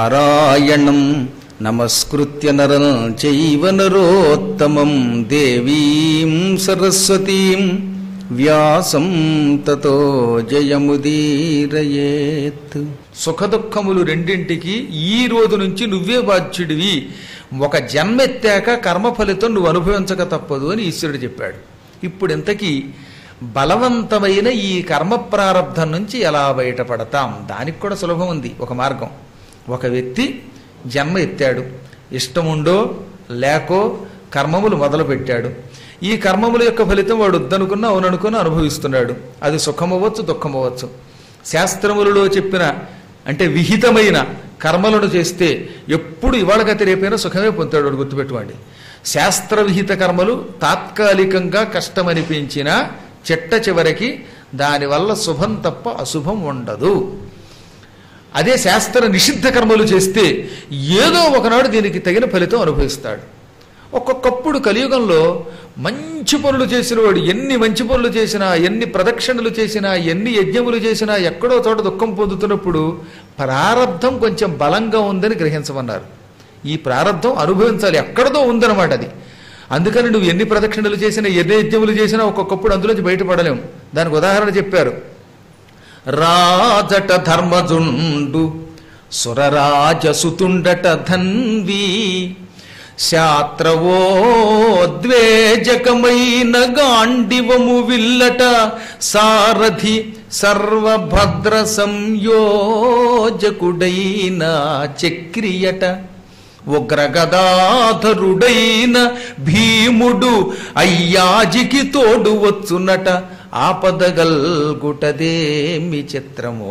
నారాయణం నమస్కృత్య నరం చైవ నరోత్తమం దేవీం సరస్వతీం వ్యాసం తతో జయముదీరయేత్ సుఖదుఖములు రెండింటికి ఈ రోజు నుంచి నువ్వే బాధ్యుడివి ఒక జన్మెత్తాక కర్మ ఫలితం నువ్వు అనుభవించక తప్పదు అని ఈశ్వరుడు చెప్పాడు ఇప్పుడు ఇంతకీ బలవంతమైన ఈ కర్మ ప్రారంధం నుంచి ఎలా బయటపడతాం దానికి కూడా సులభం ఉంది ఒక మార్గం ఒక వ్యక్తి జన్మ ఎత్తాడు ఇష్టముండో లేకో కర్మములు మొదలుపెట్టాడు ఈ కర్మముల యొక్క ఫలితం వాడు వద్దనుకున్నా అవుననుకున్నా అనుభవిస్తున్నాడు అది సుఖమవ్వచ్చు దుఃఖమవ్వచ్చు శాస్త్రములలో చెప్పిన అంటే విహితమైన కర్మలను చేస్తే ఎప్పుడు ఇవాళ గతి రేపైనా సుఖమే పొందుతాడు వాడు గుర్తుపెట్టుకోండి శాస్త్ర విహిత కర్మలు తాత్కాలికంగా కష్టమనిపించినా చెట్ట చివరికి దానివల్ల శుభం తప్ప అశుభం ఉండదు అదే శాస్త్ర నిషిద్ధ కర్మలు చేస్తే ఏదో ఒకనాడు దీనికి తగిన ఫలితం అనుభవిస్తాడు ఒక్కొక్కప్పుడు కలియుగంలో మంచి పనులు చేసిన వాడు ఎన్ని మంచి పనులు చేసినా ఎన్ని ప్రదక్షిణలు చేసినా ఎన్ని యజ్ఞములు చేసినా ఎక్కడో చోట దుఃఖం పొందుతున్నప్పుడు ప్రారంధం కొంచెం బలంగా ఉందని గ్రహించమన్నారు ఈ ప్రారంధం అనుభవించాలి ఎక్కడదో ఉందన్నమాట అది అందుకని నువ్వు ఎన్ని ప్రదక్షిణలు చేసినా ఎన్ని యజ్ఞములు చేసినా ఒక్కొక్కప్పుడు అందులోంచి బయటపడలేము దానికి ఉదాహరణ చెప్పారు రాజట ధర్మజుండు సురరాజసుతుండట ధన్వి శాత్రవోద్వేజకమైన గాండివము విల్లట సారథి సర్వభద్ర సంయోజకుడైన చక్రియట ఉగ్రగదాధరుడైన భీముడు అయ్యాజికి తోడు వచ్చునట ఆపదగల్గుటదేమి చిత్రమో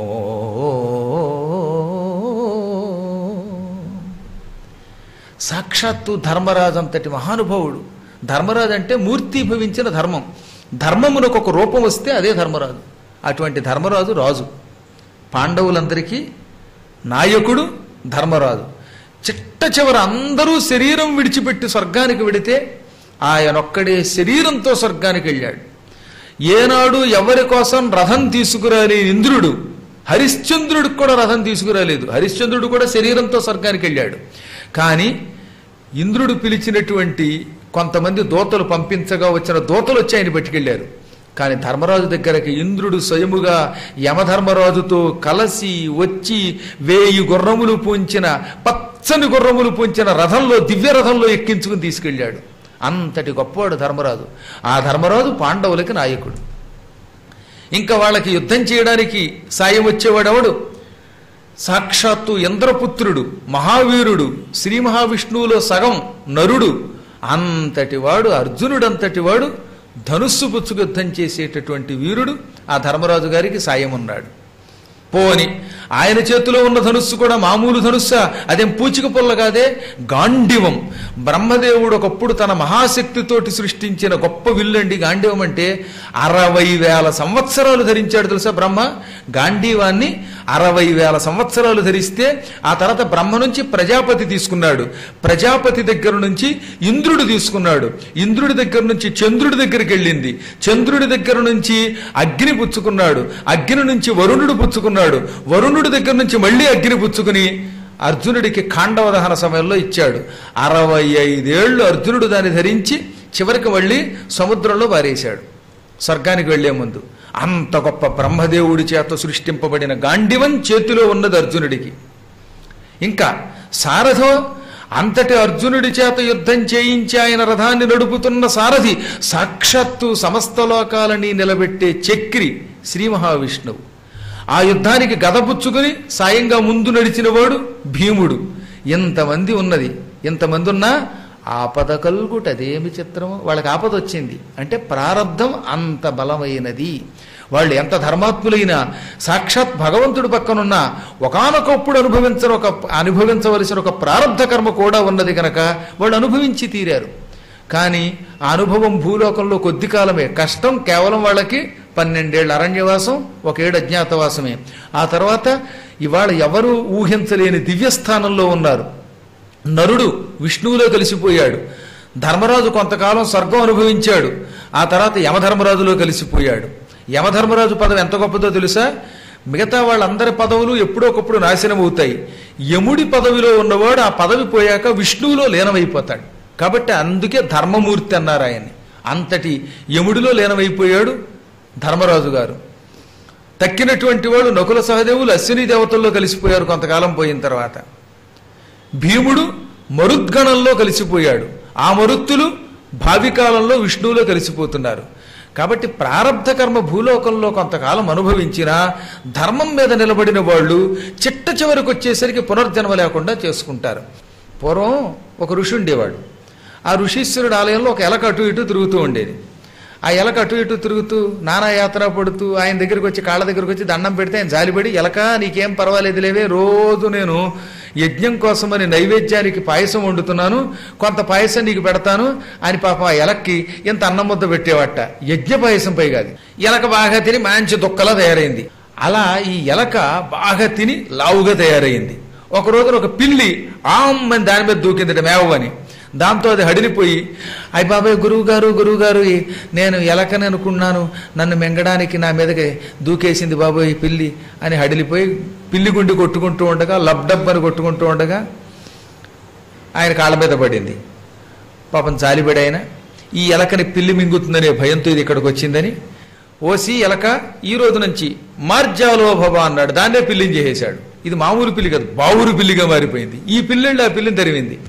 సాక్షాత్తు ధర్మరాజు అంతటి మహానుభావుడు ధర్మరాజు అంటే మూర్తిభవించిన ధర్మం ధర్మమునకు ఒక రూపం వస్తే అదే ధర్మరాజు అటువంటి ధర్మరాజు రాజు పాండవులందరికీ నాయకుడు ధర్మరాజు చిట్ట చివర అందరూ శరీరం విడిచిపెట్టి స్వర్గానికి వెడితే ఆయనొక్కడే శరీరంతో స్వర్గానికి వెళ్ళాడు ఏనాడు ఎవరి కోసం రథం తీసుకురాలి ఇంద్రుడు హరిశ్చంద్రుడికి కూడా రథం తీసుకురాలేదు హరిశ్చంద్రుడు కూడా శరీరంతో స్వర్గానికి వెళ్ళాడు కానీ ఇంద్రుడు పిలిచినటువంటి కొంతమంది దోతలు పంపించగా వచ్చిన దోతలు వచ్చి ఆయన పట్టుకెళ్ళారు కానీ ధర్మరాజు దగ్గరకి ఇంద్రుడు స్వయముగా యమధర్మరాజుతో కలసి వచ్చి వేయి గుర్రములు పూంచిన పచ్చని గుర్రములు పూంచిన రథంలో దివ్య రథంలో ఎక్కించుకుని తీసుకెళ్ళాడు అంతటి గొప్పవాడు ధర్మరాజు ఆ ధర్మరాజు పాండవులకి నాయకుడు ఇంకా వాళ్ళకి యుద్ధం చేయడానికి సాయం వచ్చేవాడెవడు సాక్షాత్తు ఇంద్రపుత్రుడు మహావీరుడు శ్రీ మహావిష్ణువులో సగం నరుడు అంతటి వాడు అర్జునుడంతటి వాడు ధనుస్సు పుచ్చుకు యుద్ధం చేసేటటువంటి వీరుడు ఆ ధర్మరాజు గారికి సాయం ఉన్నాడు పోని ఆయన చేతిలో ఉన్న ధనుస్సు కూడా మామూలు ధనుస్సా అదేం పూచిక పొల్ల కాదే గాండివం బ్రహ్మదేవుడు ఒకప్పుడు తన మహాశక్తితోటి సృష్టించిన గొప్ప విల్లండి గాండివం అంటే అరవై వేల సంవత్సరాలు ధరించాడు తెలుసా బ్రహ్మ గాంధీవాన్ని అరవై వేల సంవత్సరాలు ధరిస్తే ఆ తర్వాత బ్రహ్మ నుంచి ప్రజాపతి తీసుకున్నాడు ప్రజాపతి దగ్గర నుంచి ఇంద్రుడు తీసుకున్నాడు ఇంద్రుడి దగ్గర నుంచి చంద్రుడి దగ్గరికి వెళ్ళింది చంద్రుడి దగ్గర నుంచి అగ్ని పుచ్చుకున్నాడు అగ్ని నుంచి వరుణుడు పుచ్చుకున్నాడు వరుణుడి దగ్గర నుంచి మళ్ళీ అగ్ని పుచ్చుకుని అర్జునుడికి ఖాండవ దహన సమయంలో ఇచ్చాడు అరవై ఐదేళ్లు అర్జునుడు దాన్ని ధరించి చివరికి మళ్ళీ సముద్రంలో పారేశాడు స్వర్గానికి వెళ్లే ముందు అంత గొప్ప బ్రహ్మదేవుడి చేత సృష్టింపబడిన గాండివం చేతిలో ఉన్నది అర్జునుడికి ఇంకా సారథో అంతటి అర్జునుడి చేత యుద్ధం చేయించి ఆయన రథాన్ని నడుపుతున్న సారథి సాక్షాత్తు సమస్త లోకాలని నిలబెట్టే చక్రి శ్రీ మహావిష్ణువు ఆ యుద్ధానికి గదపుచ్చుకుని సాయంగా ముందు నడిచినవాడు భీముడు ఎంతమంది ఉన్నది ఎంతమంది ఉన్నా ఆపద కలుగుటదేమి చిత్రము వాళ్ళకి ఆపద వచ్చింది అంటే ప్రారంధం అంత బలమైనది వాళ్ళు ఎంత ధర్మాత్ములైనా సాక్షాత్ భగవంతుడి పక్కనున్న ఒకనొకప్పుడు అనుభవించిన ఒక అనుభవించవలసిన ఒక ప్రారంధ కర్మ కూడా ఉన్నది కనుక వాళ్ళు అనుభవించి తీరారు కానీ ఆ అనుభవం భూలోకంలో కొద్ది కాలమే కష్టం కేవలం వాళ్ళకి పన్నెండేళ్ల అరణ్యవాసం ఒక ఏడు అజ్ఞాతవాసమే ఆ తర్వాత ఇవాళ ఎవరు ఊహించలేని దివ్యస్థానంలో ఉన్నారు నరుడు విష్ణువులో కలిసిపోయాడు ధర్మరాజు కొంతకాలం స్వర్గం అనుభవించాడు ఆ తర్వాత యమధర్మరాజులో కలిసిపోయాడు యమధర్మరాజు పదం ఎంత గొప్పదో తెలుసా మిగతా వాళ్ళందరి పదవులు ఎప్పుడో ఒకప్పుడు నాశనం అవుతాయి యముడి పదవిలో ఉన్నవాడు ఆ పదవి పోయాక విష్ణువులో లీనమైపోతాడు కాబట్టి అందుకే ధర్మమూర్తి అన్నారు ఆయన్ని అంతటి యముడిలో లీనమైపోయాడు ధర్మరాజు గారు తక్కినటువంటి వాడు నకుల సహదేవులు అశ్విని దేవతల్లో కలిసిపోయారు కొంతకాలం పోయిన తర్వాత భీముడు మరుద్గణంలో కలిసిపోయాడు ఆ మరుత్తులు భావి కాలంలో విష్ణువులో కలిసిపోతున్నారు కాబట్టి ప్రారంధ కర్మ భూలోకంలో కొంతకాలం అనుభవించినా ధర్మం మీద నిలబడిన వాళ్ళు చిట్ట చివరికి వచ్చేసరికి పునర్జన్మ లేకుండా చేసుకుంటారు పూర్వం ఒక ఋషి ఉండేవాడు ఆ ఋషీశ్వరుడు ఆలయంలో ఒక ఎలక అటు ఇటు తిరుగుతూ ఉండేది ఆ ఎలక అటు ఇటు తిరుగుతూ నానా యాత్ర పడుతూ ఆయన దగ్గరికి వచ్చి కాళ్ళ దగ్గరికి వచ్చి దండం పెడితే ఆయన జాలిపడి ఎలక నీకేం పర్వాలేదు లేవే రోజు నేను యజ్ఞం కోసమని నైవేద్యానికి పాయసం వండుతున్నాను కొంత పాయసం నీకు పెడతాను అని పాప ఆ ఎలక్కి ఇంత అన్నం ముద్ద పెట్టేవట యజ్ఞ పాయసం పై కాదు ఎలక బాగా తిని మంచి దుక్కలా తయారైంది అలా ఈ ఎలక బాగా తిని లావుగా తయారైంది ఒక రోజున ఒక పిల్లి ఆమ్ అని దాని మీద దూకిందట మేవని దాంతో అది హడిలిపోయి అయ్య బాబాయ్ గురువు గారు గురువు గారు ఈ నేను ఎలకని అనుకున్నాను నన్ను మెంగడానికి నా మీదకి దూకేసింది బాబోయ్ ఈ పిల్లి అని హడిలిపోయి పిల్లి గుండి కొట్టుకుంటూ ఉండగా లబ్డబ్ అని కొట్టుకుంటూ ఉండగా ఆయన కాళ్ళ మీద పడింది పాపం జాలిపడి ఆయన ఈ ఎలకని పిల్లి మింగుతుందనే భయంతో ఇది ఇక్కడికి వచ్చిందని ఓసి ఎలక ఈ రోజు నుంచి మార్జాలో భవ అన్నాడు దాన్నే పిల్లిని చేసేశాడు ఇది మామూలు పిల్లి కాదు బావురు పిల్లిగా మారిపోయింది ఈ పిల్లి ఆ పిల్లిని తరివింది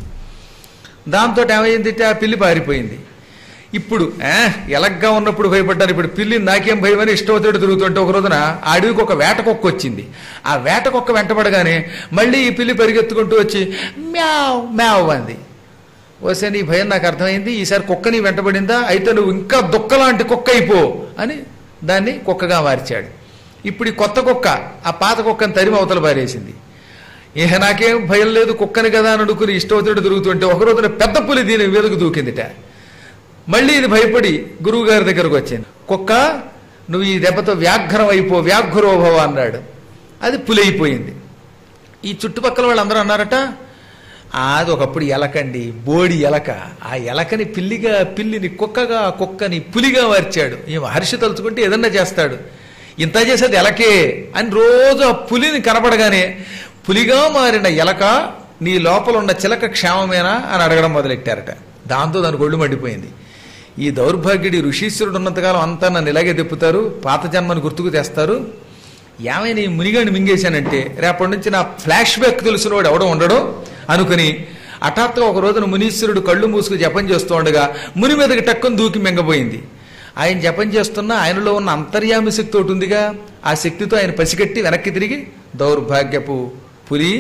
దాంతో ఏమైంది ఆ పిల్లి పారిపోయింది ఇప్పుడు ఏ ఎలగ్గా ఉన్నప్పుడు భయపడ్డాను ఇప్పుడు పిల్లి నాకేం భయం అని ఇష్టమవుతాడు తిరుగుతుంటే ఒక రోజున ఆ అడవికి ఒక వేట కుక్క వచ్చింది ఆ వేట కుక్క వెంటబడగానే మళ్ళీ ఈ పిల్లి పరిగెత్తుకుంటూ వచ్చి మ్యావ్ మ్యావ్ అంది వస్తే నీ భయం నాకు అర్థమైంది ఈసారి కుక్క నీ వెంటబడిందా అయితే నువ్వు ఇంకా దుక్కలాంటి కుక్క అయిపో అని దాన్ని కుక్కగా మార్చాడు ఇప్పుడు ఈ కొత్త కుక్క ఆ పాత కుక్కని తరిమి అవతల పారేసింది ఇహ నాకేం భయం లేదు కుక్కని కదా అని అనుకుని ఇష్టవతుడు తిరుగుతుంటే ఒక రోజున పెద్ద పులి దీని మీదకు దూకిందిట మళ్ళీ ఇది భయపడి గురువు గారి దగ్గరకు వచ్చింది కుక్క నువ్వు ఈ దెబ్బతో వ్యాఘ్రం అయిపో వ్యాఘ్రోభవ అన్నాడు అది పులి అయిపోయింది ఈ చుట్టుపక్కల వాళ్ళందరూ అన్నారట "ఆ, అది ఒకప్పుడు ఎలకండి బోడి ఎలక ఆ ఎలకని పిల్లిగా పిల్లిని కుక్కగా కుక్కని పులిగా మార్చాడు ఈ మహర్షి తలుచుకుంటే ఏదన్నా చేస్తాడు ఇంత చేసేది ఎలకే అని రోజు ఆ పులిని కనపడగానే పులిగా మారిన ఎలక నీ లోపల ఉన్న చిలక క్షేమమేనా అని అడగడం మొదలెట్టారట దాంతో దానికి ఒళ్ళు మండిపోయింది ఈ దౌర్భాగ్యుడి ఋషీశ్వరుడు ఉన్నంతకాలం అంతా నన్ను ఇలాగే తిప్పుతారు పాత జన్మను గుర్తుకు తెస్తారు ఏమైనా ఈ మునిగాడిని మింగేశానంటే రేపటి నుంచి నా ఫ్లాష్ బ్యాక్ తెలిసినవాడు ఎవడో ఉండడు అనుకుని హఠాత్తుగా ఒక రోజున మునీశ్వరుడు కళ్ళు మూసుకు జపం చేస్తూ ఉండగా ముని మీదకి టక్కుని దూకి మింగబోయింది ఆయన జపం చేస్తున్న ఆయనలో ఉన్న అంతర్యామి శక్తి ఒకటి ఉందిగా ఆ శక్తితో ఆయన పసిగట్టి వెనక్కి తిరిగి దౌర్భాగ్యపు పులి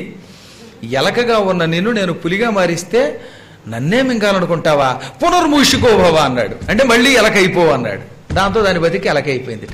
ఎలకగా ఉన్న నిన్ను నేను పులిగా మారిస్తే నన్నే మింగాలనుకుంటావా పునర్మూషికోభవ అన్నాడు అంటే మళ్ళీ ఎలక అయిపో అన్నాడు దాంతో దాని బతికి ఎలక అయిపోయిందిట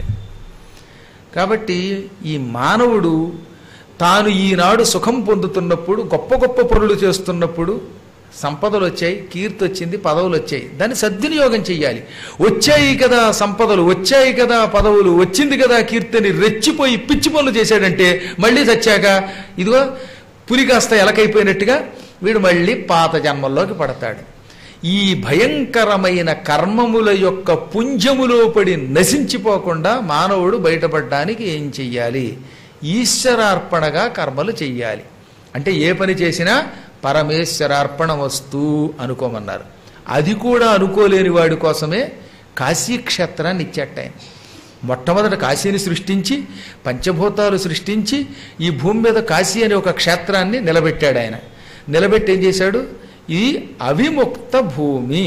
కాబట్టి ఈ మానవుడు తాను ఈనాడు సుఖం పొందుతున్నప్పుడు గొప్ప గొప్ప పనులు చేస్తున్నప్పుడు సంపదలు వచ్చాయి కీర్తి వచ్చింది పదవులు వచ్చాయి దాన్ని సద్వినియోగం చెయ్యాలి వచ్చాయి కదా సంపదలు వచ్చాయి కదా పదవులు వచ్చింది కదా కీర్తిని రెచ్చిపోయి పిచ్చి పనులు చేశాడంటే మళ్ళీ చచ్చాక ఇదిగో పులి కాస్త ఎలకైపోయినట్టుగా వీడు మళ్ళీ పాత జన్మల్లోకి పడతాడు ఈ భయంకరమైన కర్మముల యొక్క పుంజములో పడి నశించిపోకుండా మానవుడు బయటపడడానికి ఏం చెయ్యాలి ఈశ్వరార్పణగా కర్మలు చెయ్యాలి అంటే ఏ పని చేసినా పరమేశ్వరార్పణ వస్తూ అనుకోమన్నారు అది కూడా అనుకోలేని వాడి కోసమే కాశీక్షేత్రాన్ని ఇచ్చేట ఆయన మొట్టమొదట కాశీని సృష్టించి పంచభూతాలు సృష్టించి ఈ భూమి మీద కాశీ అనే ఒక క్షేత్రాన్ని నిలబెట్టాడు ఆయన నిలబెట్టి ఏం చేశాడు ఈ అవిముక్త భూమి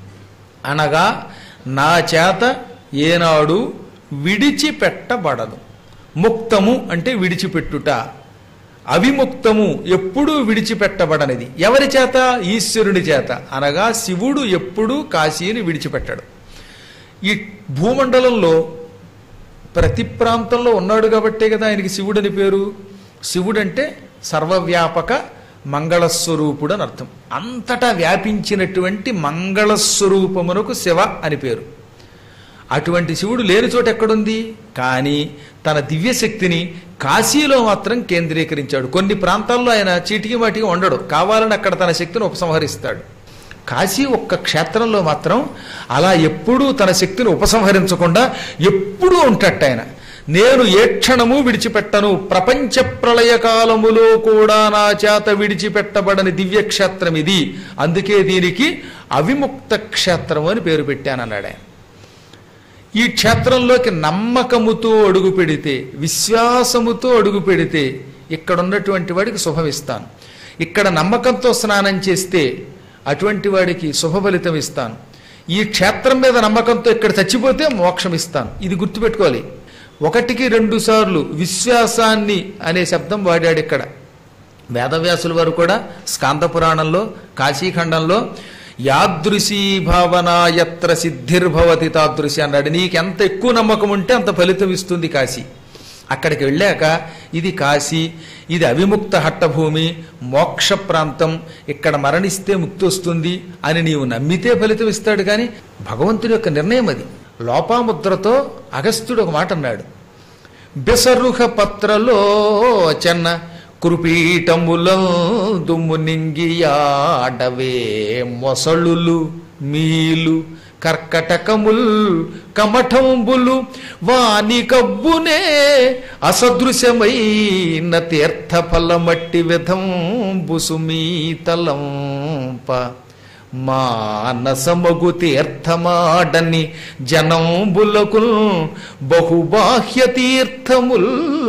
అనగా నా చేత ఏనాడు విడిచిపెట్టబడదు ముక్తము అంటే విడిచిపెట్టుట అవిముక్తము ఎప్పుడూ విడిచిపెట్టబడనిది ఎవరి చేత ఈశ్వరుని చేత అనగా శివుడు ఎప్పుడూ కాశీని విడిచిపెట్టాడు ఈ భూమండలంలో ప్రతి ప్రాంతంలో ఉన్నాడు కాబట్టే కదా ఆయనకి శివుడని పేరు శివుడంటే సర్వవ్యాపక మంగళస్వరూపుడు అని అర్థం అంతటా వ్యాపించినటువంటి మంగళస్వరూపమునకు శివ అని పేరు అటువంటి శివుడు లేని చోట ఎక్కడుంది కానీ తన దివ్యశక్తిని కాశీలో మాత్రం కేంద్రీకరించాడు కొన్ని ప్రాంతాల్లో ఆయన చీటికి మాటికి ఉండడు కావాలని అక్కడ తన శక్తిని ఉపసంహరిస్తాడు కాశీ ఒక్క క్షేత్రంలో మాత్రం అలా ఎప్పుడూ తన శక్తిని ఉపసంహరించకుండా ఎప్పుడూ ఉంటట్టు ఆయన నేను ఏ క్షణము విడిచిపెట్టను ప్రపంచ ప్రళయ కాలములో కూడా నా చేత విడిచిపెట్టబడని దివ్యక్షేత్రం ఇది అందుకే దీనికి అవిముక్త క్షేత్రం అని పేరు పెట్టానన్నాడు ఆయన ఈ క్షేత్రంలోకి నమ్మకముతో అడుగు పెడితే విశ్వాసముతో అడుగు పెడితే ఇక్కడ ఉన్నటువంటి వాడికి శుభం ఇస్తాను ఇక్కడ నమ్మకంతో స్నానం చేస్తే అటువంటి వాడికి శుభ ఫలితం ఇస్తాను ఈ క్షేత్రం మీద నమ్మకంతో ఇక్కడ చచ్చిపోతే మోక్షం ఇస్తాను ఇది గుర్తుపెట్టుకోవాలి ఒకటికి రెండు సార్లు విశ్వాసాన్ని అనే శబ్దం వాడాడు ఇక్కడ వేదవ్యాసుల వారు కూడా స్కాంద పురాణంలో కాశీఖండంలో యాదృశీ భావన యత్ర సిద్ధిర్భవతి తాదృశి అన్నాడు నీకెంత ఎక్కువ నమ్మకం ఉంటే అంత ఫలితం ఇస్తుంది కాశీ అక్కడికి వెళ్ళాక ఇది కాశీ ఇది అవిముక్త హట్టభూమి మోక్ష ప్రాంతం ఇక్కడ మరణిస్తే ముక్తి వస్తుంది అని నీవు నమ్మితే ఫలితం ఇస్తాడు కానీ భగవంతుడి యొక్క నిర్ణయం అది లోపాముద్రతో అగస్త్యుడు ఒక మాట అన్నాడు బెసరుహ పత్రలో చెన్న కురుపీటముల దుమ్ము నింగియాడవే మొసళులు మీలు కర్కటకముల్ కమఠంబులు వాని కబ్బునే అసదృశమైన తీర్థఫలమట్టి విధంబు సుమీతలంప మానసమగు తీర్థమాడని జనంబులకు బహుబాహ్య తీర్థముల్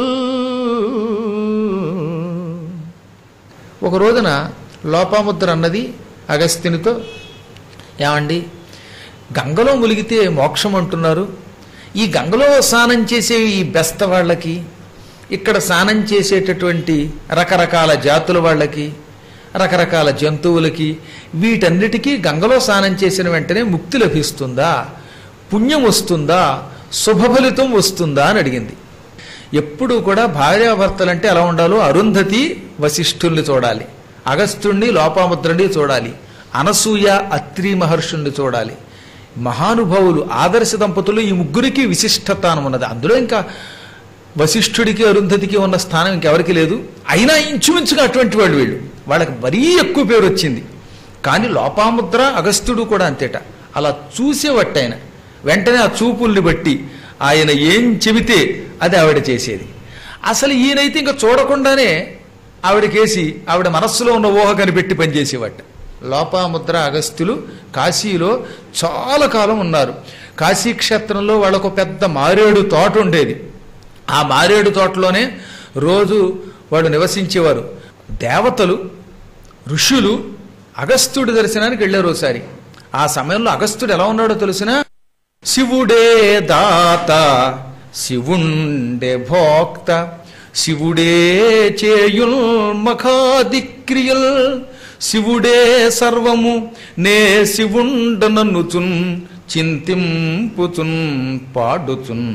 ఒక రోజున లోపాముద్ర అన్నది అగస్త్యునితో ఏమండి గంగలో ములిగితే మోక్షం అంటున్నారు ఈ గంగలో స్నానం చేసే ఈ బెస్త వాళ్ళకి ఇక్కడ స్నానం చేసేటటువంటి రకరకాల జాతుల వాళ్ళకి రకరకాల జంతువులకి వీటన్నిటికీ గంగలో స్నానం చేసిన వెంటనే ముక్తి లభిస్తుందా పుణ్యం వస్తుందా శుభఫలితం వస్తుందా అని అడిగింది ఎప్పుడూ కూడా భార్యాభర్తలంటే ఎలా ఉండాలో అరుంధతి వశిష్ఠుల్ని చూడాలి అగస్త్యుణ్ణి లోపాముద్రుని చూడాలి అనసూయ అత్రి మహర్షుల్ని చూడాలి మహానుభావులు ఆదర్శ దంపతులు ఈ ముగ్గురికి విశిష్టతానం ఉన్నది అందులో ఇంకా వశిష్ఠుడికి అరుంధతికి ఉన్న స్థానం ఇంకెవరికి లేదు అయినా ఇంచుమించుగా అటువంటి వాళ్ళు వీళ్ళు వాళ్ళకి మరీ ఎక్కువ పేరు వచ్చింది కానీ లోపాముద్ర అగస్త్యుడు కూడా అంతేట అలా చూసేవట్టు ఆయన వెంటనే ఆ చూపుల్ని బట్టి ఆయన ఏం చెబితే అది ఆవిడ చేసేది అసలు ఈయనైతే ఇంకా చూడకుండానే ఆవిడకేసి ఆవిడ మనస్సులో ఉన్న ఊహ కనిపెట్టి పనిచేసేవాట లోపాముద్ర అగస్త్యులు కాశీలో చాలా కాలం ఉన్నారు కాశీ క్షేత్రంలో వాళ్ళకు పెద్ద మారేడు తోట ఉండేది ఆ మారేడు తోటలోనే రోజు వాడు నివసించేవారు దేవతలు ఋషులు అగస్త్యుడి దర్శనానికి వెళ్ళారు ఒకసారి ఆ సమయంలో అగస్త్యుడు ఎలా ఉన్నాడో తెలిసిన శివుడే దాత శివుండే భోక్త శివుడే చేయుల్ మఖాదిక్రియల్ శివుడే సర్వము నే శివుండనన్నుచున్ చింతింపుచున్ పాడుచున్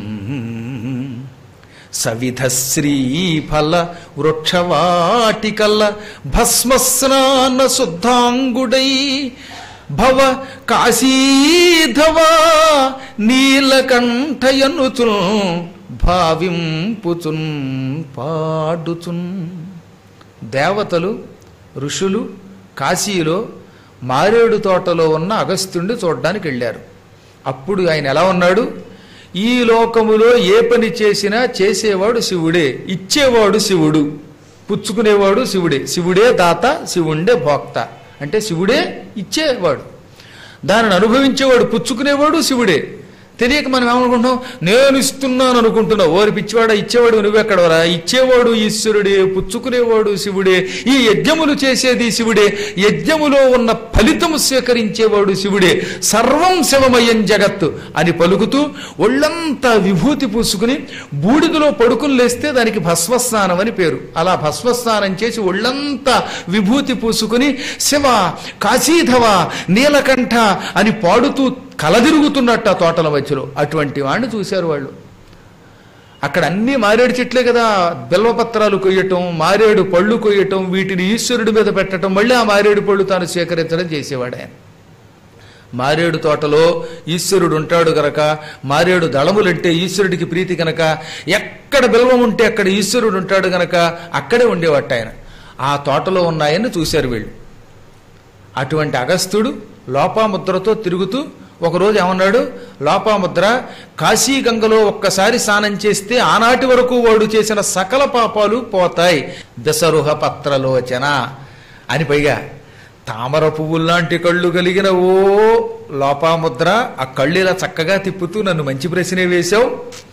సవిధ శ్రీఫల వృక్షవాటికల్ల భస్మస్నాన శుద్ధాంగుడై భవ కాశీధవా నీలకంఠయనుచున్ భావింపుచున్ పాడుచున్ దేవతలు ఋషులు కాశీలో మారేడు తోటలో ఉన్న అగస్త్యుణ్ణి చూడడానికి వెళ్ళారు అప్పుడు ఆయన ఎలా ఉన్నాడు ఈ లోకములో ఏ పని చేసినా చేసేవాడు శివుడే ఇచ్చేవాడు శివుడు పుచ్చుకునేవాడు శివుడే శివుడే దాత శివుండే భోక్త అంటే శివుడే ఇచ్చేవాడు దానిని అనుభవించేవాడు పుచ్చుకునేవాడు శివుడే తెలియక మనం ఏమనుకుంటున్నాం నేను ఇస్తున్నాను అనుకుంటున్నావు ఓరి పిచ్చివాడ ఇచ్చేవాడు నువ్వెక్కడవరా ఇచ్చేవాడు ఈశ్వరుడే పుచ్చుకునేవాడు శివుడే ఈ యజ్ఞములు చేసేది శివుడే యజ్ఞములో ఉన్న ఫలితము స్వీకరించేవాడు శివుడే సర్వం శివమయం జగత్తు అని పలుకుతూ ఒళ్ళంతా విభూతి పూసుకుని బూడిదలో పడుకుని లేస్తే దానికి భస్మస్నానం అని పేరు అలా భస్మస్నానం చేసి ఒళ్ళంతా విభూతి పూసుకుని శివ కాశీధవ నీలకంఠ అని పాడుతూ కలదిరుగుతున్నట్టు ఆ తోటల మధ్యలో అటువంటి వాడిని చూశారు వాళ్ళు అక్కడ అన్ని మారేడు చెట్లే కదా బిల్వపత్రాలు కొయ్యటం మారేడు పళ్ళు కొయ్యటం వీటిని ఈశ్వరుడి మీద పెట్టడం మళ్ళీ ఆ మారేడు పళ్ళు తాను స్వీకరించడం చేసేవాడు ఆయన మారేడు తోటలో ఈశ్వరుడు ఉంటాడు గనక మారేడు దళములంటే ఈశ్వరుడికి ప్రీతి గనక ఎక్కడ బిల్వం ఉంటే అక్కడ ఈశ్వరుడు ఉంటాడు గనక అక్కడే ఉండేవాట ఆయన ఆ తోటలో ఉన్నాయని చూశారు వీళ్ళు అటువంటి అగస్త్యుడు లోపాముద్రతో తిరుగుతూ ఒకరోజు ఏమన్నాడు లోపాముద్ర కాశీ గంగలో ఒక్కసారి స్నానం చేస్తే ఆనాటి వరకు వాడు చేసిన సకల పాపాలు పోతాయి దశరుహ పత్రలోచన అని పైగా తామర పువ్వుల్లాంటి కళ్ళు కలిగిన ఓ లోపాముద్ర ఆ కళ్ళు ఇలా చక్కగా తిప్పుతూ నన్ను మంచి ప్రశ్నే వేశావు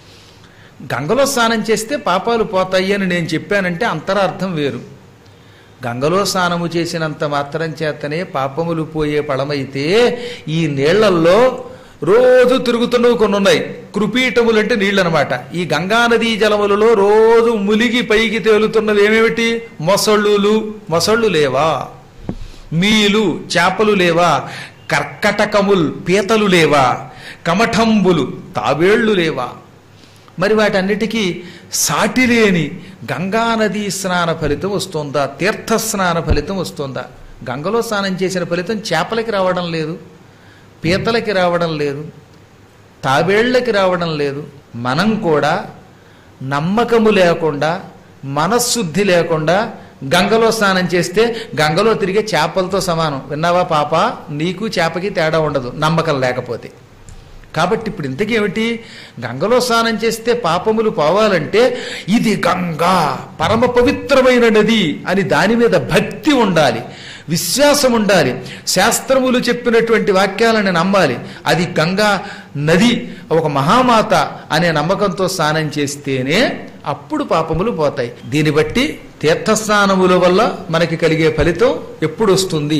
గంగలో స్నానం చేస్తే పాపాలు పోతాయి అని నేను చెప్పానంటే అంతరార్థం వేరు గంగలో స్నానము చేసినంత మాత్రం చేతనే పాపములు పోయే పడమైతే ఈ నీళ్లల్లో రోజు తిరుగుతున్నవి కొన్ని ఉన్నాయి కృపీటములు అంటే నీళ్ళు అనమాట ఈ గంగా నదీ జలములలో రోజు ములిగి పైకి తేలుతున్నవి ఏమేమిటి మొసళ్ళులు మొసళ్ళు లేవా మీలు చేపలు లేవా కర్కటకముల్ పీతలు లేవా కమఠంబులు తాబేళ్లు లేవా మరి వాటన్నిటికీ సాటి లేని గంగా నదీ స్నాన ఫలితం వస్తుందా తీర్థ స్నాన ఫలితం వస్తుందా గంగలో స్నానం చేసిన ఫలితం చేపలకి రావడం లేదు పీతలకి రావడం లేదు తాబేళ్లకి రావడం లేదు మనం కూడా నమ్మకము లేకుండా మనశుద్ధి లేకుండా గంగలో స్నానం చేస్తే గంగలో తిరిగే చేపలతో సమానం విన్నావా పాప నీకు చేపకి తేడా ఉండదు నమ్మకం లేకపోతే కాబట్టి ఇప్పుడు ఇంతకీ ఏమిటి గంగలో స్నానం చేస్తే పాపములు పోవాలంటే ఇది గంగా పరమ పవిత్రమైన నది అని దాని మీద భక్తి ఉండాలి విశ్వాసం ఉండాలి శాస్త్రములు చెప్పినటువంటి వాక్యాలను నమ్మాలి అది గంగా నది ఒక మహామాత అనే నమ్మకంతో స్నానం చేస్తేనే అప్పుడు పాపములు పోతాయి దీన్ని బట్టి తీర్థస్నానముల వల్ల మనకి కలిగే ఫలితం ఎప్పుడు వస్తుంది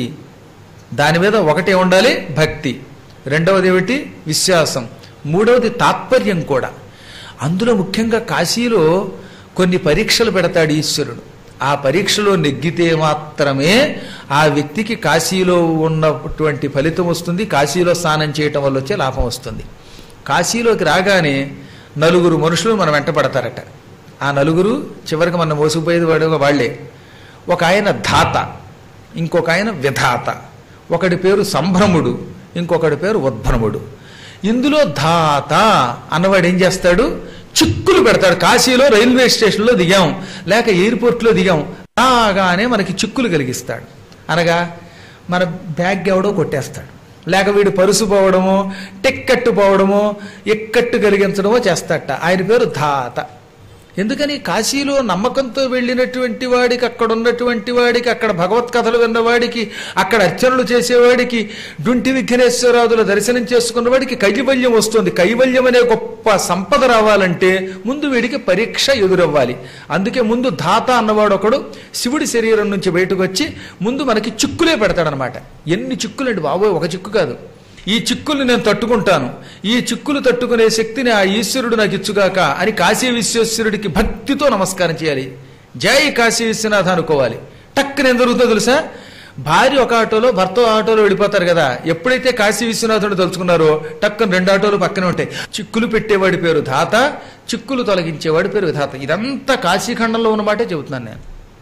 దాని మీద ఒకటే ఉండాలి భక్తి రెండవది ఏమిటి విశ్వాసం మూడవది తాత్పర్యం కూడా అందులో ముఖ్యంగా కాశీలో కొన్ని పరీక్షలు పెడతాడు ఈశ్వరుడు ఆ పరీక్షలో నెగ్గితే మాత్రమే ఆ వ్యక్తికి కాశీలో ఉన్నటువంటి ఫలితం వస్తుంది కాశీలో స్నానం చేయటం వల్ల వచ్చే లాభం వస్తుంది కాశీలోకి రాగానే నలుగురు మనుషులు మన వెంట పడతారట ఆ నలుగురు చివరికి మన మోసుకుపోయేది వాడు వాళ్లే ఒక ఆయన ధాత ఇంకొక ఆయన విధాత ఒకడి పేరు సంభ్రముడు ఇంకొకడి పేరు ఉద్భ్రముడు ఇందులో ధాత అన్నవాడు ఏం చేస్తాడు చిక్కులు పెడతాడు కాశీలో రైల్వే స్టేషన్లో దిగాం లేక ఎయిర్పోర్ట్లో దిగాం రాగానే మనకి చిక్కులు కలిగిస్తాడు అనగా మన బ్యాగ్ ఎవడో కొట్టేస్తాడు లేక వీడు పరుసు పోవడమో టిక్కెట్టు పోవడమో ఎక్కట్టు కలిగించడమో చేస్తాడట ఆయన పేరు ధాత ఎందుకని కాశీలో నమ్మకంతో వెళ్ళినటువంటి వాడికి అక్కడ ఉన్నటువంటి వాడికి అక్కడ భగవత్ కథలు విన్నవాడికి అక్కడ అర్చనలు చేసేవాడికి డుంటి విఘ్నేశ్వరాదుల దర్శనం చేసుకున్న వాడికి కైవల్యం వస్తుంది కైవల్యం అనే గొప్ప సంపద రావాలంటే ముందు వీడికి పరీక్ష ఎదురవ్వాలి అందుకే ముందు ధాత అన్నవాడు ఒకడు శివుడి శరీరం నుంచి బయటకు వచ్చి ముందు మనకి చిక్కులే పెడతాడనమాట ఎన్ని చిక్కులండి బాబోయ్ ఒక చిక్కు కాదు ఈ చిక్కుల్ని నేను తట్టుకుంటాను ఈ చిక్కులు తట్టుకునే శక్తిని ఆ ఈశ్వరుడు నాకు ఇచ్చుగాక అని కాశీ విశ్వేశ్వరుడికి భక్తితో నమస్కారం చేయాలి జై కాశీ విశ్వనాథ అనుకోవాలి టక్కున ఏం జరుగుతుందో తెలుసా భార్య ఒక ఆటోలో భర్త ఒక ఆటోలో వెళ్ళిపోతారు కదా ఎప్పుడైతే కాశీ విశ్వనాథుడు తలుచుకున్నారో టక్కున రెండు ఆటోలు పక్కనే ఉంటాయి చిక్కులు పెట్టేవాడి పేరు ధాత చిక్కులు తొలగించేవాడి పేరు విధాత ఇదంతా కాశీఖండంలో ఉన్నమాటే చెబుతున్నాను నేను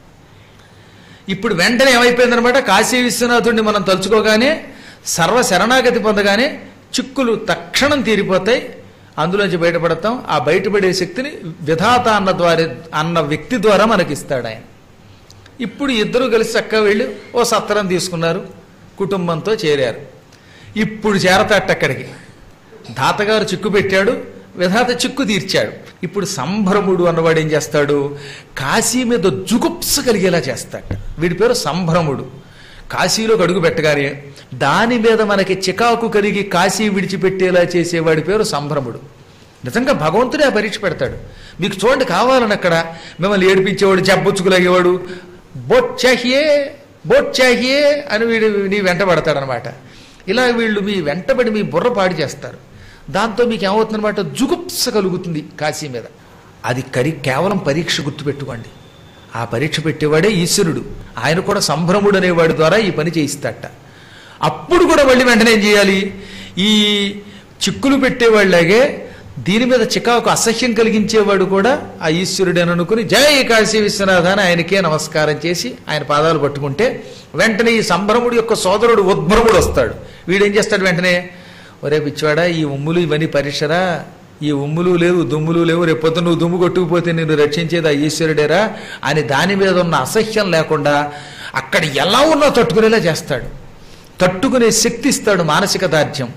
ఇప్పుడు వెంటనే ఏమైపోయిందనమాట కాశీ విశ్వనాథుడిని మనం తలుచుకోగానే సర్వ శరణాగతి పొందగానే చిక్కులు తక్షణం తీరిపోతాయి అందులోంచి బయటపడతాం ఆ బయటపడే శక్తిని విధాత అన్న ద్వారా అన్న వ్యక్తి ద్వారా మనకి ఇస్తాడు ఆయన ఇప్పుడు ఇద్దరు కలిసి చక్కగా వెళ్ళి ఓ సత్రం తీసుకున్నారు కుటుంబంతో చేరారు ఇప్పుడు చేరతాట అక్కడికి ధాతగారు చిక్కు పెట్టాడు విధాత చిక్కు తీర్చాడు ఇప్పుడు సంభ్రముడు అన్నవాడు ఏం చేస్తాడు కాశీ మీద జుగుప్స కలిగేలా చేస్తాడు వీడి పేరు సంభ్రముడు కాశీలోకి అడుగు పెట్టగానే దాని మీద మనకి చికాకు కలిగి కాశీ విడిచిపెట్టేలా చేసేవాడి పేరు సంభ్రముడు నిజంగా భగవంతుడే ఆ పరీక్ష పెడతాడు మీకు చూడండి కావాలని అక్కడ మిమ్మల్ని ఏడిపించేవాడు జబ్బుచ్చుకులాగేవాడు బోట్ చాహియే బోట్ చాహియే అని వీడు నీ వెంట పడతాడనమాట ఇలా వీళ్ళు మీ వెంటబడి మీ బుర్ర పాడు చేస్తారు దాంతో మీకు ఏమవుతుందన్నమాట జుగుప్స కలుగుతుంది కాశీ మీద అది కరి కేవలం పరీక్ష గుర్తుపెట్టుకోండి ఆ పరీక్ష పెట్టేవాడే ఈశ్వరుడు ఆయన కూడా సంభ్రముడు అనేవాడి ద్వారా ఈ పని చేయిస్తాట అప్పుడు కూడా మళ్ళీ వెంటనే ఏం చేయాలి ఈ చిక్కులు పెట్టేవాళ్ళలాగే దీని మీద చికాకు అసహ్యం కలిగించేవాడు కూడా ఆ ఈశ్వరుడని అనుకుని జై కాశీ విశ్వనాథ అని ఆయనకే నమస్కారం చేసి ఆయన పాదాలు పట్టుకుంటే వెంటనే ఈ సంభ్రముడు యొక్క సోదరుడు ఉద్భ్రముడు వస్తాడు వీడేం చేస్తాడు వెంటనే ఒరే పిచ్చివాడా ఈ ఉమ్ములు ఇవన్నీ పరీక్షరా ఈ ఉమ్ములు లేవు దుమ్ములు లేవు రేపొద్దు నువ్వు దుమ్ము కొట్టుకుపోతే నిన్ను రక్షించేది ఆ ఈశ్వరుడేరా అని దాని మీద ఉన్న అసహ్యం లేకుండా అక్కడ ఎలా ఉన్నా తట్టుకునేలా చేస్తాడు తట్టుకునే శక్తి ఇస్తాడు మానసిక దార్ఢ్యం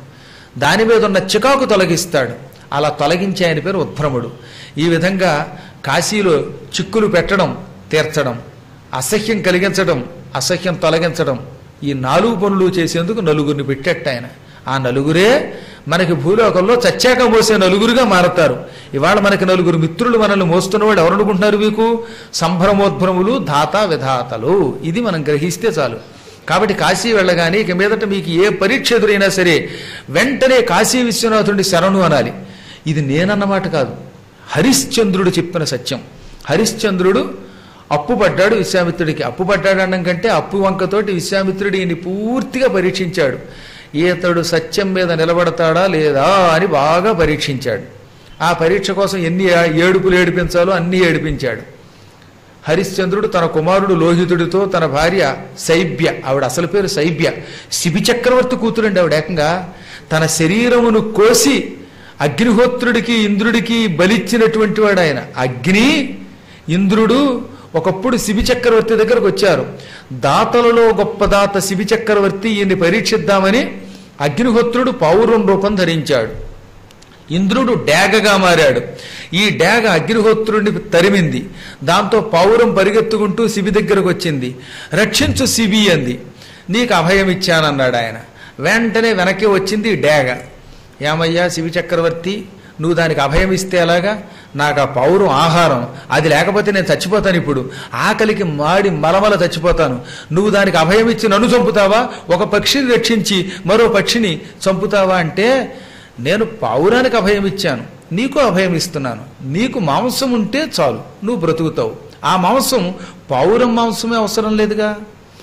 దాని మీద ఉన్న చికాకు తొలగిస్తాడు అలా తొలగించే ఆయన పేరు ఉద్భ్రముడు ఈ విధంగా కాశీలో చిక్కులు పెట్టడం తీర్చడం అసహ్యం కలిగించడం అసహ్యం తొలగించడం ఈ నాలుగు పనులు చేసేందుకు నలుగురిని పెట్టేట ఆయన ఆ నలుగురే మనకి భూలోకంలో చచ్చాక మోసే నలుగురుగా మారతారు ఇవాళ మనకి నలుగురు మిత్రులు మనల్ని మోస్తున్నవాడు ఎవరు అనుకుంటున్నారు మీకు సంభ్రమోద్భ్రములు ధాత విధాతలు ఇది మనం గ్రహిస్తే చాలు కాబట్టి కాశీ వెళ్ళగానే ఇక మీదట మీకు ఏ పరీక్ష ఎదురైనా సరే వెంటనే కాశీ విశ్వనాథుడి శరణు అనాలి ఇది నేనన్నమాట కాదు హరిశ్చంద్రుడు చెప్పిన సత్యం హరిశ్చంద్రుడు అప్పు పడ్డాడు విశ్వామిత్రుడికి అప్పు పడ్డాడు అనడం కంటే అప్పు వంకతోటి విశ్వామిత్రుడు ఈయన్ని పూర్తిగా పరీక్షించాడు ఈతడు సత్యం మీద నిలబడతాడా లేదా అని బాగా పరీక్షించాడు ఆ పరీక్ష కోసం ఎన్ని ఏడుపులు ఏడిపించాలో అన్నీ ఏడిపించాడు హరిశ్చంద్రుడు తన కుమారుడు లోహితుడితో తన భార్య శైబ్య ఆవిడ అసలు పేరు శైబ్య శిబి చక్రవర్తి కూతురండి ఆవిడ ఏకంగా తన శరీరమును కోసి అగ్నిహోత్రుడికి ఇంద్రుడికి బలిచ్చినటువంటి వాడు ఆయన అగ్ని ఇంద్రుడు ఒకప్పుడు శిబి చక్రవర్తి దగ్గరకు వచ్చారు దాతలలో గొప్ప దాత శిబి చక్రవర్తి ఈయన్ని పరీక్షిద్దామని అగ్నిహోత్రుడు పౌరం రూపం ధరించాడు ఇంద్రుడు డేగగా మారాడు ఈ డేగ అగ్నిహోత్రుడిని తరిమింది దాంతో పౌరం పరిగెత్తుకుంటూ శిబి దగ్గరకు వచ్చింది రక్షించు శిబి అంది నీకు అభయం ఇచ్చానన్నాడు ఆయన వెంటనే వెనక్కి వచ్చింది ఈ డేగ ఏమయ్యా శివి చక్రవర్తి నువ్వు దానికి అభయం ఇస్తే ఎలాగా నాకు ఆ పౌరం ఆహారం అది లేకపోతే నేను చచ్చిపోతాను ఇప్పుడు ఆకలికి మాడి మలమల చచ్చిపోతాను నువ్వు దానికి అభయం ఇచ్చి నన్ను చంపుతావా ఒక పక్షిని రక్షించి మరో పక్షిని చంపుతావా అంటే నేను పౌరానికి అభయం ఇచ్చాను నీకు అభయం ఇస్తున్నాను నీకు మాంసం ఉంటే చాలు నువ్వు బ్రతుకుతావు ఆ మాంసం పౌరం మాంసమే అవసరం లేదుగా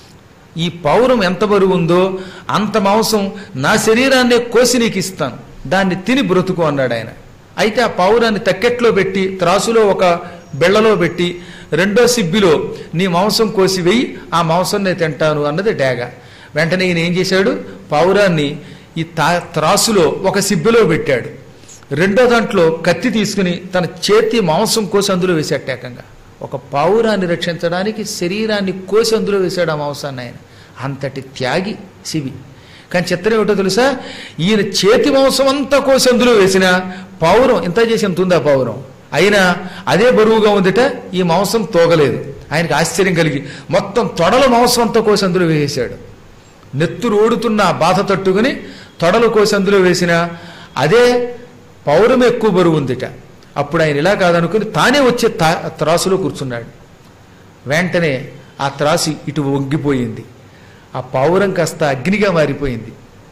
ఈ పౌరం ఎంత బరువు ఉందో అంత మాంసం నా శరీరాన్నే కోసి నీకు ఇస్తాను దాన్ని తిని బ్రతుకు అన్నాడు ఆయన అయితే ఆ పౌరాన్ని తక్కెట్లో పెట్టి త్రాసులో ఒక బెళ్ళలో పెట్టి రెండో సిబ్బిలో నీ మాంసం కోసి వెయ్యి ఆ మాంసం నేను తింటాను అన్నది డేగ వెంటనే ఈయన ఏం చేశాడు పౌరాన్ని ఈ తా త్రాసులో ఒక సిబ్బిలో పెట్టాడు రెండో దాంట్లో కత్తి తీసుకుని తన చేతి మాంసం కోసి అందులో వేసాడు ఏకంగా ఒక పావురాన్ని రక్షించడానికి శరీరాన్ని కోసి అందులో వేశాడు ఆ మాంసాన్ని ఆయన అంతటి త్యాగి శివి కానీ చిత్రం ఏమిటో తెలుసా ఈయన చేతి మాంసం అంతా కోసి అందులో వేసిన పావురం ఇంత చేసి ఎంత ఉందా పావురం అయినా అదే బరువుగా ఉందిట ఈ మాంసం తోగలేదు ఆయనకి ఆశ్చర్యం కలిగి మొత్తం తొడల మాంసం అంతా కోసి అందులో వేసాడు నెత్తురు ఓడుతున్న ఆ బాధ తట్టుకుని తొడలు కోసి అందులో వేసిన అదే పౌరం ఎక్కువ బరువు ఉందిట అప్పుడు ఆయన ఇలా కాదనుకుని తానే వచ్చే తా త్రాసులో కూర్చున్నాడు వెంటనే ఆ త్రాసు ఇటు వంగిపోయింది ఆ పావురం కాస్త అగ్నిగా మారిపోయింది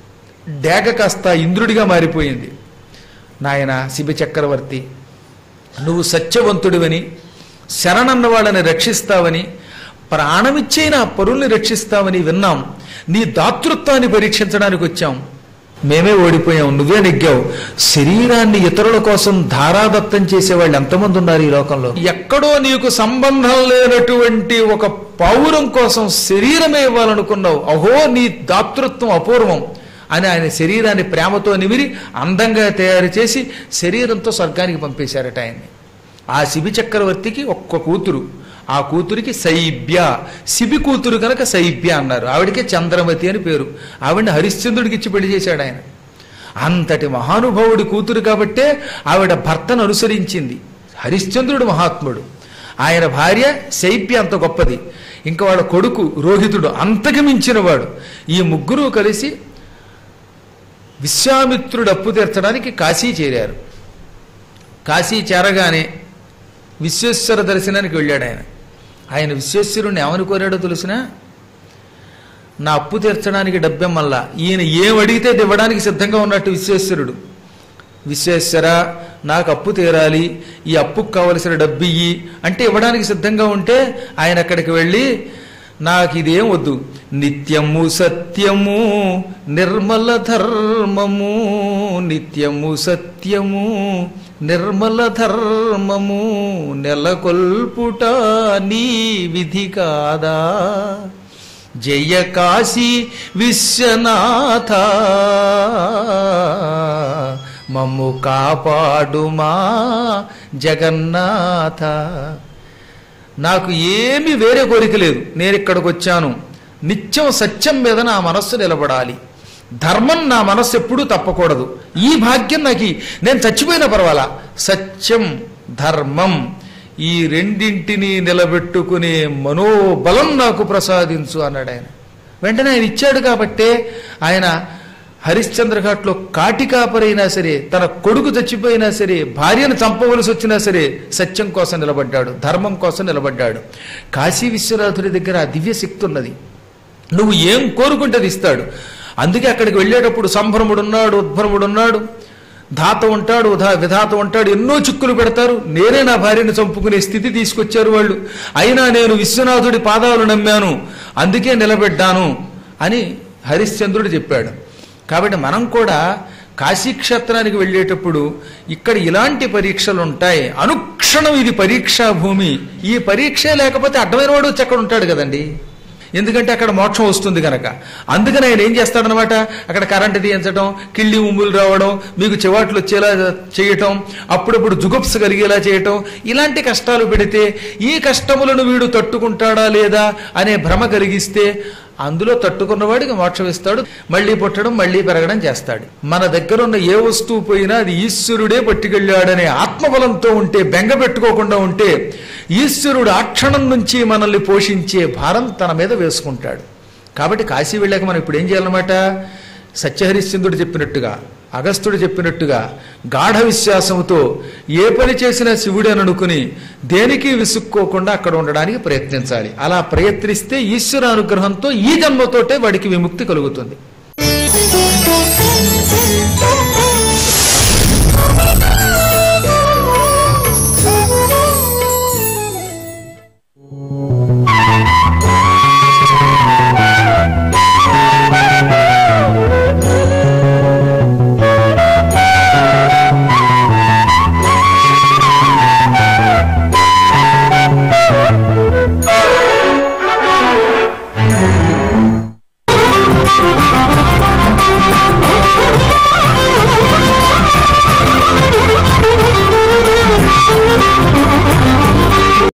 డేగ కాస్త ఇంద్రుడిగా మారిపోయింది నాయన శిబి చక్రవర్తి నువ్వు సత్యవంతుడివని శరణన్న వాళ్ళని రక్షిస్తావని ప్రాణమిచ్చైన ఆ పరుల్ని రక్షిస్తావని విన్నాం నీ దాతృత్వాన్ని పరీక్షించడానికి వచ్చాం మేమే ఓడిపోయాం నువ్వే నెగ్గావు శరీరాన్ని ఇతరుల కోసం ధారాదత్తం చేసేవాళ్ళు ఎంతమంది ఉన్నారు ఈ లోకంలో ఎక్కడో నీకు సంబంధం లేనటువంటి ఒక పౌరం కోసం శరీరమే ఇవ్వాలనుకున్నావు అహో నీ దాతృత్వం అపూర్వం అని ఆయన శరీరాన్ని ప్రేమతో నిమిరి అందంగా తయారు చేసి శరీరంతో స్వర్గానికి పంపేశారట ఆయన్ని ఆ శిబి చక్రవర్తికి ఒక్క కూతురు ఆ కూతురికి శైబ్య శిబి కూతురు కనుక శైబ్య అన్నారు ఆవిడకే చంద్రమతి అని పేరు ఆవిడని హరిశ్చంద్రుడికి ఇచ్చి పెళ్లి చేశాడు ఆయన అంతటి మహానుభావుడి కూతురు కాబట్టే ఆవిడ భర్తను అనుసరించింది హరిశ్చంద్రుడు మహాత్ముడు ఆయన భార్య శైబ్య అంత గొప్పది ఇంకా వాళ్ళ కొడుకు రోహితుడు అంతకు మించినవాడు ఈ ముగ్గురు కలిసి విశ్వామిత్రుడు అప్పు తీర్చడానికి కాశీ చేరారు కాశీ చేరగానే విశ్వేశ్వర దర్శనానికి వెళ్ళాడు ఆయన ఆయన విశ్వేశ్వరుణ్ణి ఏమని కోరాడో తెలిసినా నా అప్పు తీర్చడానికి డబ్బెం మళ్ళా ఈయన ఏం అడిగితే అది ఇవ్వడానికి సిద్ధంగా ఉన్నట్టు విశ్వేశ్వరుడు విశ్వేశ్వర నాకు అప్పు తీరాలి ఈ అప్పుకు కావలసిన డబ్బు ఇయ్యి అంటే ఇవ్వడానికి సిద్ధంగా ఉంటే ఆయన అక్కడికి వెళ్ళి నాకు ఇదేం వద్దు నిత్యము సత్యము నిర్మల ధర్మము నిత్యము సత్యము నిర్మల ధర్మము నెలకొల్పుట నీ విధి కాదా జయ కాశీ విశ్వనాథ మమ్ము కాపాడుమా జగన్నాథ నాకు ఏమీ వేరే కోరిక లేదు నేను ఇక్కడికి వచ్చాను నిత్యం సత్యం మీద నా మనస్సు నిలబడాలి ధర్మం నా మనస్సు ఎప్పుడూ తప్పకూడదు ఈ భాగ్యం నాకు ఈ- నేను చచ్చిపోయినా పర్వాలా సత్యం ధర్మం ఈ రెండింటిని నిలబెట్టుకునే మనోబలం నాకు ప్రసాదించు అన్నాడు ఆయన వెంటనే ఆయన ఇచ్చాడు కాబట్టే ఆయన హరిశ్చంద్ర ఘాట్లో కాటికాపరైనా సరే తన కొడుకు చచ్చిపోయినా సరే భార్యను చంపవలసి వచ్చినా సరే సత్యం కోసం నిలబడ్డాడు ధర్మం కోసం నిలబడ్డాడు కాశీ విశ్వనాథుడి దగ్గర ఆ దివ్య శక్తి ఉన్నది నువ్వు ఏం కోరుకుంటే అది ఇస్తాడు అందుకే అక్కడికి వెళ్ళేటప్పుడు సంభ్రముడు ఉన్నాడు ఉద్భ్రముడు ఉన్నాడు ధాత ఉంటాడు ఉదా- విధాత ఉంటాడు ఎన్నో చిక్కులు పెడతారు నేనే నా భార్యను చంపుకునే స్థితి తీసుకొచ్చారు వాళ్ళు అయినా నేను విశ్వనాథుడి పాదాలు నమ్మాను అందుకే నిలబెడ్డాను అని హరిశ్చంద్రుడు చెప్పాడు కాబట్టి మనం కూడా కాశీక్షేత్రానికి వెళ్ళేటప్పుడు ఇక్కడ ఇలాంటి పరీక్షలు ఉంటాయి అనుక్షణం ఇది పరీక్షా భూమి ఈ పరీక్షే లేకపోతే అడ్డమైన వాడు వచ్చి అక్కడ ఉంటాడు కదండి ఎందుకంటే అక్కడ మోక్షం వస్తుంది కనుక అందుకని ఆయన ఏం చేస్తాడనమాట అక్కడ కరెంటు తీయించడం కిళ్ళి ఉమ్ములు రావడం మీకు చివాట్లు వచ్చేలా చేయటం అప్పుడప్పుడు జుగుప్స కలిగేలా చేయటం ఇలాంటి కష్టాలు పెడితే ఈ కష్టములను వీడు తట్టుకుంటాడా లేదా అనే భ్రమ కలిగిస్తే అందులో తట్టుకున్నవాడికి మోక్షం ఇస్తాడు మళ్ళీ పుట్టడం మళ్ళీ పెరగడం చేస్తాడు మన దగ్గర ఉన్న ఏ వస్తువు పోయినా అది ఈశ్వరుడే పట్టుకెళ్ళాడనే ఆత్మబలంతో ఉంటే బెంగ పెట్టుకోకుండా ఉంటే ఈశ్వరుడు ఆ క్షణం నుంచి మనల్ని పోషించే భారం తన మీద వేసుకుంటాడు కాబట్టి కాశీ వెళ్ళాక మనం ఇప్పుడు ఏం చేయాలన్నమాట సత్యహరిశ్చంద్రుడు చెప్పినట్టుగా అగస్త్యుడు చెప్పినట్టుగా గాఢ విశ్వాసంతో ఏ పని చేసినా శివుడే అని అనుకుని దేనికి విసుక్కోకుండా అక్కడ ఉండడానికి ప్రయత్నించాలి అలా ప్రయత్నిస్తే ఈశ్వర అనుగ్రహంతో ఈ జన్మతోటే వాడికి విముక్తి కలుగుతుంది